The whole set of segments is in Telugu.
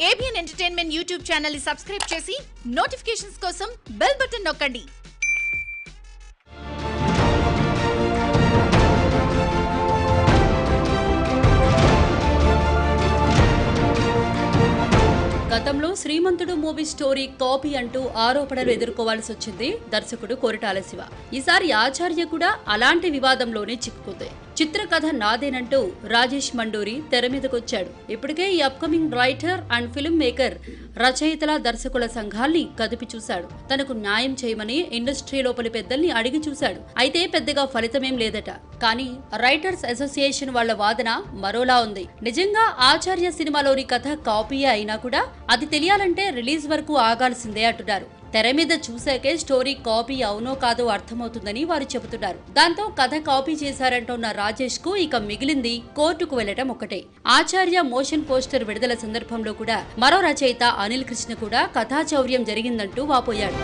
ఏబిఎన్ ఎంటర్టైన్మెంట్ యూట్యూబ్ ఛానల్ ని సబ్స్క్రైబ్ చేసి నోటిఫికేషన్స్ కోసం బెల్ బటన్ నొక్కండి గతంలో శ్రీమంతుడు మూవీ స్టోరీ కాపీ అంటూ ఆరోపణలు ఎదుర్కోవాల్సి వచ్చింది దర్శకుడు కొరటాల శివ ఈసారి ఆచార్య కూడా అలాంటి వివాదంలోనే చిక్కుకుంది చిత్రకథ నాదేనంటూ రాజేష్ మండూరి తెర మీదకొచ్చాడు ఇప్పటికే ఈ upcoming writer and film maker రచయితల దర్శకుల సంఘాల్ని కదిపి చూశాడు తనకు న్యాయం చేయమని ఇండస్ట్రీ లోపలి పెద్దల్ని అడిగి చూశాడు అయితే పెద్దగా ఫలితమేం లేదట కానీ రైటర్స్ అసోసియేషన్ వాళ్ళ వాదన మరోలా ఉంది నిజంగా ఆచార్య సినిమాలోని కథ కాపీయే అయినా కూడా అది తెలియాలంటే రిలీజ్ వరకు ఆగాల్సిందే అంటున్నారు తెర మీద చూశాకే స్టోరీ కాపీ అవునో కాదో అర్థమవుతుందని వారు చెబుతున్నారు దాంతో కథ కాపీ చేశారంటున్న రాజేష్ కు ఇక మిగిలింది కోర్టుకు వెళ్లటం ఒకటే ఆచార్య మోషన్ పోస్టర్ విడుదల సందర్భంలో కూడా మరో రచయిత అనిల్ కృష్ణ కూడా కథాచౌర్యం జరిగిందంటూ వాపోయాడు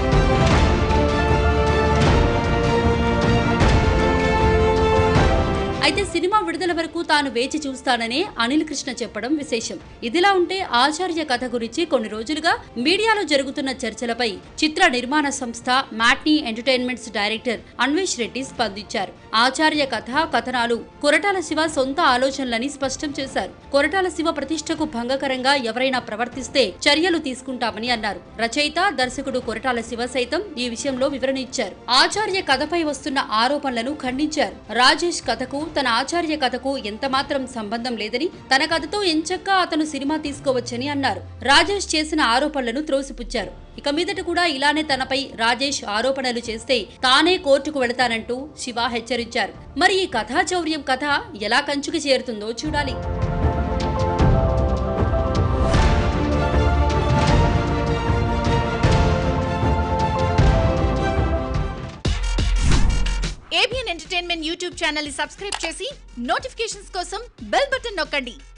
అయితే సినిమా విడుదల వరకు తాను వేచి చూస్తాననే అనిల్ కృష్ణ చెప్పడం విశేషం ఇదిలా ఉంటే ఆచార్య కథ గురించి కొన్ని రోజులుగా మీడియాలో జరుగుతున్న చర్చలపై చిత్ర నిర్మాణ సంస్థ matinee entertainments director Anvesh Reddy స్పందించారు ఆచార్య కథ కథనాలు కొరటాల శివ సొంత ఆలోచనలని స్పష్టం చేశారు కొరటాల శివ ప్రతిష్టకు భంగకరంగా ఎవరైనా ప్రవర్తిస్తే చర్యలు తీసుకుంటామని అన్నారు రచయిత దర్శకుడు కొరటాల శివ సైతం ఈ విషయంలో వివరణ ఇచ్చారు ఆచార్య కథపై వస్తున్న ఆరోపణలను ఖండించారు రాజేష్ కథకు తన ఆచార్య కథకు ఎంతమాత్రం సంబంధం లేదని తన కథతో ఎంచక్కా అతను సినిమా తీసుకోవచ్చని అన్నారు రాజేష్ చేసిన ఆరోపణలను త్రోసిపుచ్చారు ఇక మీదట కూడా ఇలానే తనపై రాజేష్ ఆరోపణలు చేస్తే తానే కోర్టుకు వెళతానంటూ శివ హెచ్చరించారు మరి ఈ కథాచౌర్యం కథ ఎలా కంచుకి చేరుతుందో చూడాలి ఏబిఎన్ ఎంటర్టైన్మెంట్ యూట్యూబ్ ఛానల్ ని సబ్స్క్రైబ్ చేసి నోటిఫికేషన్స్ కోసం బెల్ బటన్ నొక్కండి